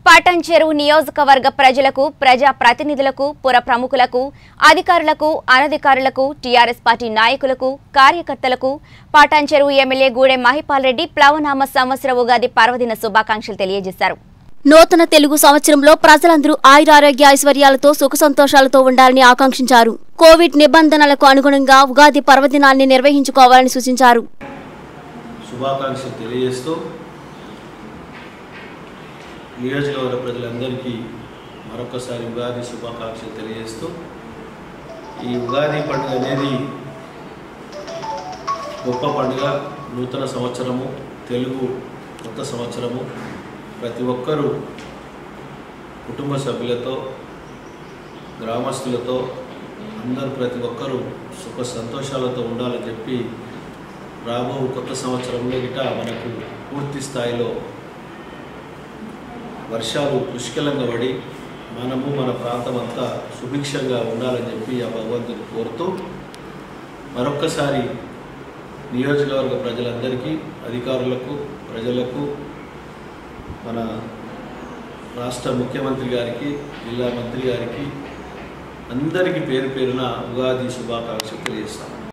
pattern చెరువు నియోజకవర్గ ప్రజలకు ప్రజా ప్రతినిధులకు పుర ప్రముఖులకు అధికారులకు అనధికారులకు టీఆర్ఎస్ పార్టీ నాయకులకు కార్యకర్తలకు పాటన్ చెరువు ఎమ్మెల్యే గూడెం మహిపాల్ రెడ్డి ప్లవనామ సంవత్సర ఉగాది పర్వదిన శుభాకాంక్షలు తెలియజేశారు నూతన తెలుగు సంవత్సరంలో ప్రజలందరూ ఆయురారోగ్య ఐశ్వర్యాలతో సుఖ సంతోషాలతో ఉండాలని ఆకాంక్షించారు కోవిడ్ నిబంధనలకు అనుగుణంగా ఉగాది పర్వదినాన్ని నిర్వహించుకోవాలని సూచించారు శుభాకాంక్షలు తెలియజేస్తూ నియోజకవర్గ ప్రజలందరికీ మరొకసారి ఉగాది శుభాకాంక్షలు తెలియజేస్తూ ఈ ఉగాది పండుగ అనేది గొప్ప పండుగ నూతన సంవత్సరము తెలుగు కొత్త సంవత్సరము ప్రతి ఒక్కరూ కుటుంబ సభ్యులతో గ్రామస్తులతో అందరూ ప్రతి ఒక్కరూ సుఖ సంతోషాలతో ఉండాలని చెప్పి రాబో కొత్త సంవత్సరంలో గిట మనకు పూర్తి స్థాయిలో వర్షాలు పుష్కలంగా పడి మనము మన ప్రాంతం అంతా సుభిక్షంగా ఉండాలని చెప్పి ఆ భగవంతుని కోరుతూ మరొక్కసారి నియోజకవర్గ ప్రజలందరికీ అధికారులకు ప్రజలకు మన రాష్ట్ర ముఖ్యమంత్రి గారికి జిల్లా మంత్రి గారికి అందరికీ పేరు పేరున ఉగాది శుభాకాంక్షలు తెలియజేస్తాను